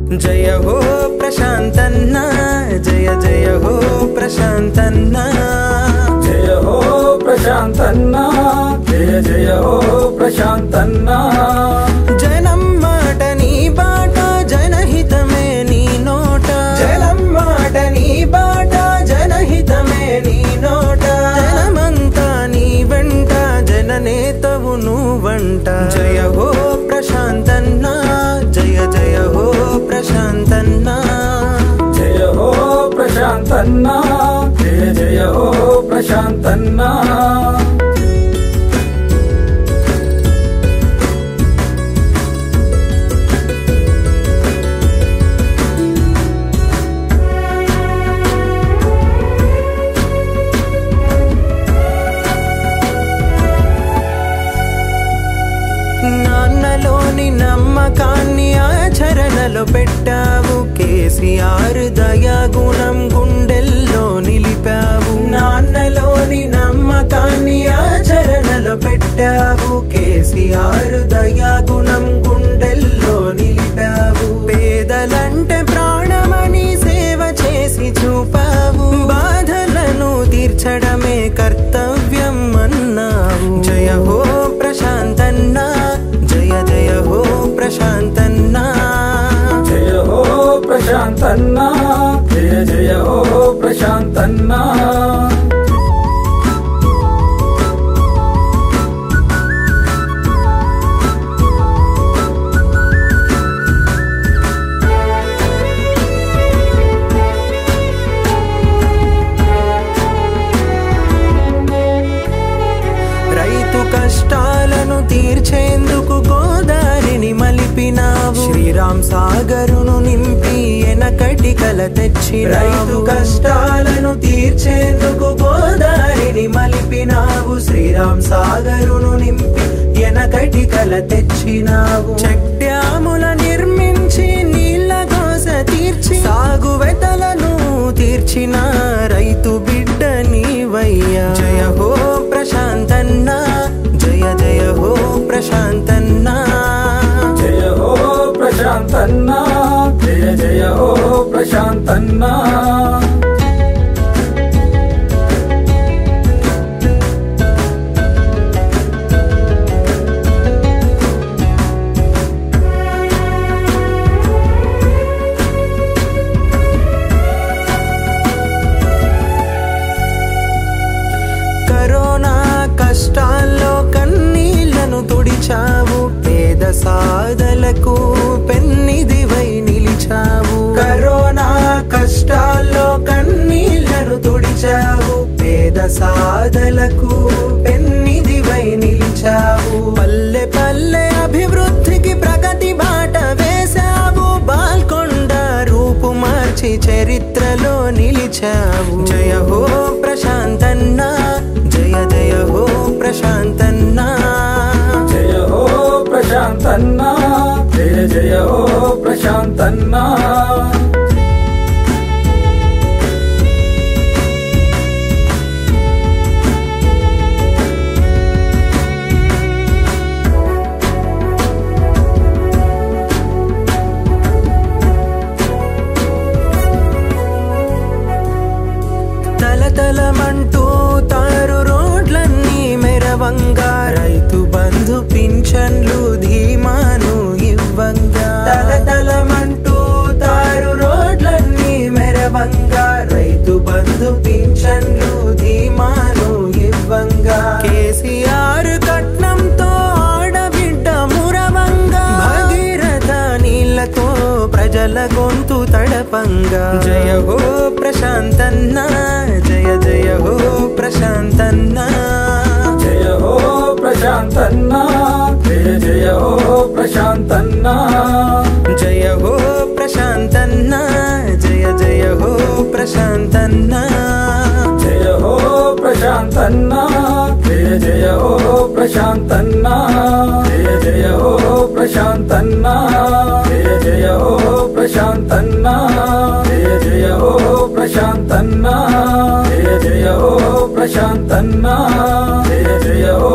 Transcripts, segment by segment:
జయ హో ప్రశాంతన్న జయ జయ హో ప్రశాంతన్న జయ హో ప్రశాంతన్న జయ జయ హో ప్రశాంతన్న జనం మాట నీ బాట జనహితమే నీ నోట జనం మాట నీ బాట జనహితమే నీ నోట జనమంతా నీ వెంట జననేతవు నువ్వంట జయ హో ప్రశాంతన్న జయ జయ హో ప్రశాంతన్న జయ హో ప్రశాంతన్న జయ జయ హో ప్రశాంతన్న నాన్నలోని నమ్మకాన్ని ఆచరణలో పెట్టావు కేసీఆర్ దయాగుణం గుండెల్లో నిలిపావు నాన్నలోని నమ్మకాన్ని ఆచరణలో పెట్టావు కేసీఆర్ దయాగుణం గుండెల్లో నిలిపావు పేదలంటే ప్రాణమని సేవ చేసి చూపావు బాధలను తీర్చడమే కర్తవ్యం అన్నావు జయ హో ప్రశాంతన్న జయ జయ హో ప్రశాంతన్న జయ హో ప్రశాంతన్న జయ జయ హో ప్రశాంతన్న రైతు కష్టాలను తీర్చేందుకు గోదారిని మలిపినావు శ్రీరామ్ సాగరును నింపి ఎనకటి కల తెచ్చి రైతు కష్టాలను తీర్చేందుకు గోదారిని మలిపినావు శ్రీరామ్ సాగరును నింపి ఎనకటి కల తెచ్చినావు చెక్ డ్యాముల నిర్మించి నీళ్ళ కోస తీర్చి సాగు వెతలను తీర్చిన రైతు బిడ్డ నీవయ్యా జయ హో ప్రశాంతన్న జయ జయ హో ప్రశాంతన్న జయ హో ప్రశాంతన్న జయ జయ హో ప్రశాంతన్న కరోనా కష్టాల్లో కన్నీళ్లను తుడిచావు పేద సాధలకు పెన్నిదివై నిలిచావు కరోనా కష్టాల్లో కన్నీళ్లను తుడిచావు పేద సాధలకు పెన్నిదివై నిలిచావు పల్లె పల్లె అభివృద్ధికి ప్రగతి బాట వేశావు బాల్కొండ రూపు మార్చి చరిత్రలో నిలిచావు జయ హో ప్రశాంతన్న జయ జయ హో ప్రశాంతన్న జయ హో ప్రశాంతన్న జయ జయ హో ప్రశాంతన్న తలతలమంటూ తారు రోడ్లన్నీ మెరవంగా రైతు బంధు పింఛన్లు ధీమాను ఇవ్వంగా తలతలమంటూ తారు రోడ్లన్నీ మెరవంగా రైతు బంధు పింఛన్లు ధీమాను ఇవ్వంగా కేసీఆర్ కట్నంతో ఆడబిడ్డ మురవంగా భగీరథ నీళ్లతో ప్రజల గొంతు తడపంగా జయ హో ప్రశాంతన్న జయ జయ హో ప్రశాంతన్న జయ హో ప్రశాంతన్న జయ జయ హో ప్రశాంతన్న జయ హో ప్రశాంతన్న జయ జయ హో ప్రశాంతన్న జయ హో ప్రశాంతన్న జయ జయ హో ప్రశాంతన్న జయ జయ హో ప్రశాంతన్న జయ జయ హో ప్రశాంతన్న జయ జయ హో ప్రశాంతన్న జయ జయ హో ప్రశాంతన్న జయ జయ హో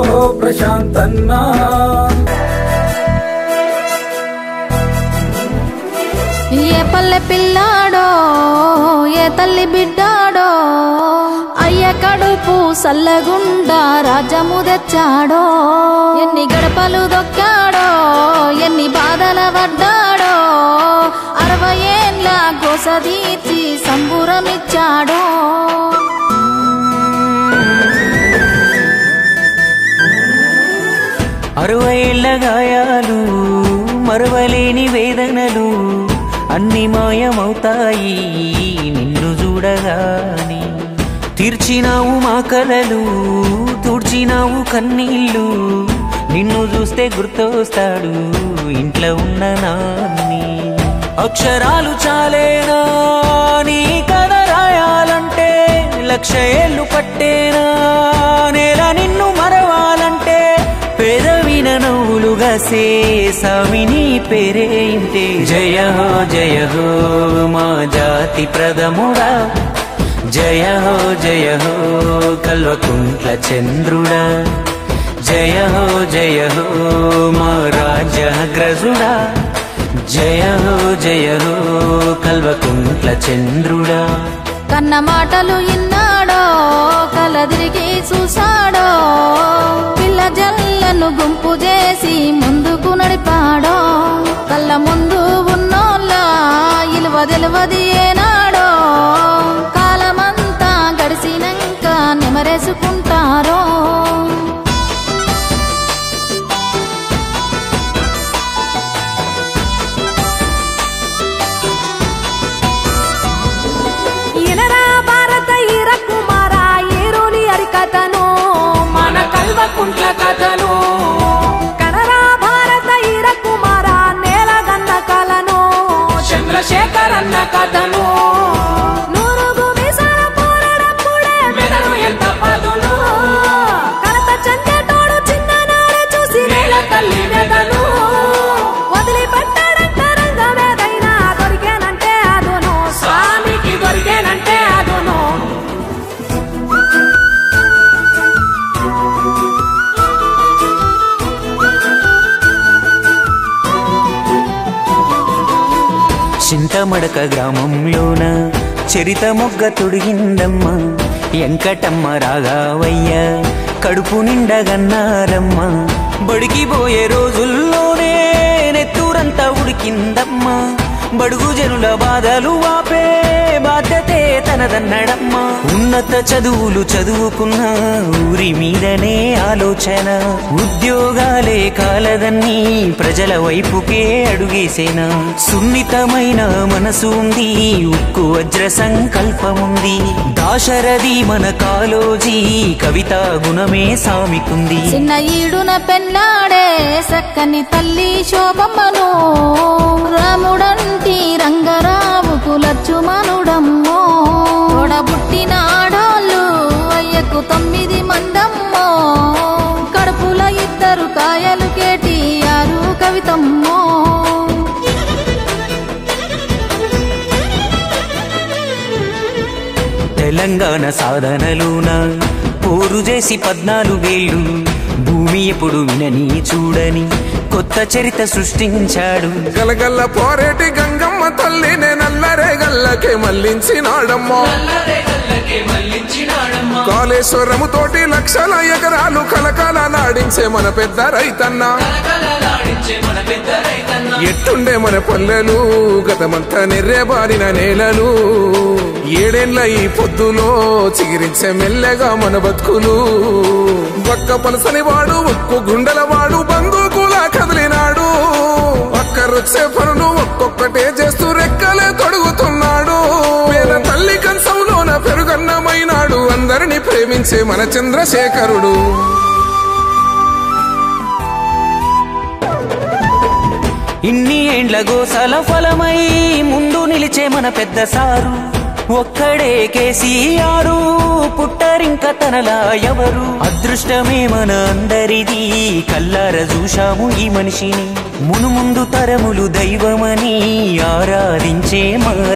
ప్రశాంతన్న ఏ పల్లె పిల్లాడో ఏ తల్లి బిడ్డాడో అయ్య కడుపు సల్లగుండా రాజము తెచ్చాడో ఎన్ని గడపలు దొక్కాడో ఎన్ని బాధల పడ్డాడో అరవై ఏండ్ల గోస తీర్చి సంబురమిచ్చాడో అరవైళ్ళ గాయాలు మరవలేని వేదనలు అన్ని మాయమవుతాయి నిన్ను చూడగాని తీర్చినావు మా కలలు తుడిచినావు కన్నీళ్ళు నిన్ను చూస్తే గుర్తొస్తాడు ఇంట్లో ఉన్న నాన్ని అక్షరాలు చాలేనా నీ కథ రాయాలంటే లక్ష ఏళ్ళు పట్టేనా నేల నిన్ను మరవాలంటే పెదవిన నవ్వులుగా సేసామిని పేరే ఇంతే జయ హో జయ హో మా జాతి ప్రథముడా జయ హో జయ హో కల్వకుంట్ల చంద్రుడా జయ హో జయ హో మా రాజగ్రజుడా జయ హో జయ హో కల్వకుంట్ల చంద్రుడా కన్న మాటలు ఇన్నాడో కలదిరిగి చూసాడో పిల్ల జల్లను గుంపు చేసి ముందుకు నడిపాడో కళ్ళ ముందు ఉన్నోళ్ళ ఇలువ తెలివది ఏనాడో కాలమంతా గడిచినాక నెమరేసుకుంటారో ఇనరా భారత ఈర కుమార ఏరోలి అరికథను మన కల్వకుంట్ల కథను కనరా భారత ఈర కుమార నేలగన్న కలను చంద్రశేఖర్ అన్న కథను నూరుగు మీసాల పోరాడప్పుడే మెదడు ఎంత పదును కలత చెందేటోడు చిన్ననాడే చూసి నేల తల్లి వెదను వదిలిపెట్టాడంట రంగమేదైనా దొరికేనంటే అదును స్వామికి దొరికేనంటే అదును చింతమడక గ్రామంలోన చరిత మొగ్గ తొడిగిందమ్మ ఎంకటమ్మ రాగావయ్య కడుపు నిండగన్నారమ్మ బడికి పోయే రోజుల్లోనే నెత్తూరంతా ఉడికిందమ్మ బడుగు జనుల బాధలు వాపే బాధ్యతే తనదన్నడమ్మ ఉన్నత చదువులు చదువుకున్న ఊరి మీదనే ఆలోచన ఉద్యోగాలే కాలదన్నీ ప్రజల వైపుకే అడుగేసేనా సున్నితమైన మనసు ఉంది ఉక్కు వజ్ర సంకల్పముంది దాశరథి మన కాలోజీ కవితా గుణమే సామికుంది చిన్న ఈడున పెన్నాడే సక్కని తల్లి శోభమ్మను రాముడంటి రంగరావుకు లచ్చుమనుడమ్మో తోడబుట్టిన ఆడోళ్ళు అయ్యకు తొమ్మిది మందమ్మో కడుపుల ఇద్దరు కాయలు కేటి ఆరు కవితమ్మో తెలంగాణ సాధనలోన పోరు చేసి పద్నాలుగేళ్ళు భూమి ఎప్పుడు వినని చూడని కొత్త చరిత సృష్టించాడు గలగల్ల పోరేటి గంగమ్మ తల్లినే నల్లరే గల్లకే మళ్ళించినాడమ్మో కాళేశ్వరము తోటి లక్షల ఎకరాలు కలకాల నాడించే మన పెద్ద రైతన్న ఎట్టుండే మన పల్లెలు గతమంతా నెర్రేబారిన నేలలు ఏడేళ్ల ఈ పొద్దులో చిగిరించే మెల్లగా మన బతుకులు ఒక్క పలసని వాడు ఒక్కు గుండెల వాడు బందూకులా కదిలినాడు ఒక్కరొచ్చే పనులు ఒక్కొక్కటే చేస్తూ రెక్కలే తొడుగుతున్నాడు పేద తల్లి కంచంలోన పెరుగన్నమైనాడు అందరిని ప్రేమించే మన చంద్రశేఖరుడు ఇన్ని ఏండ్ల గోసల ఫలమై ముందు నిలిచే మన పెద్ద సారు ఒక్కడే కేసీఆరు పుట్టరింక తనలా ఎవరు అదృష్టమే మన అందరిది కల్లార చూశాము ఈ మనిషిని మును ముందు తరములు దైవమని ఆరాధించే మా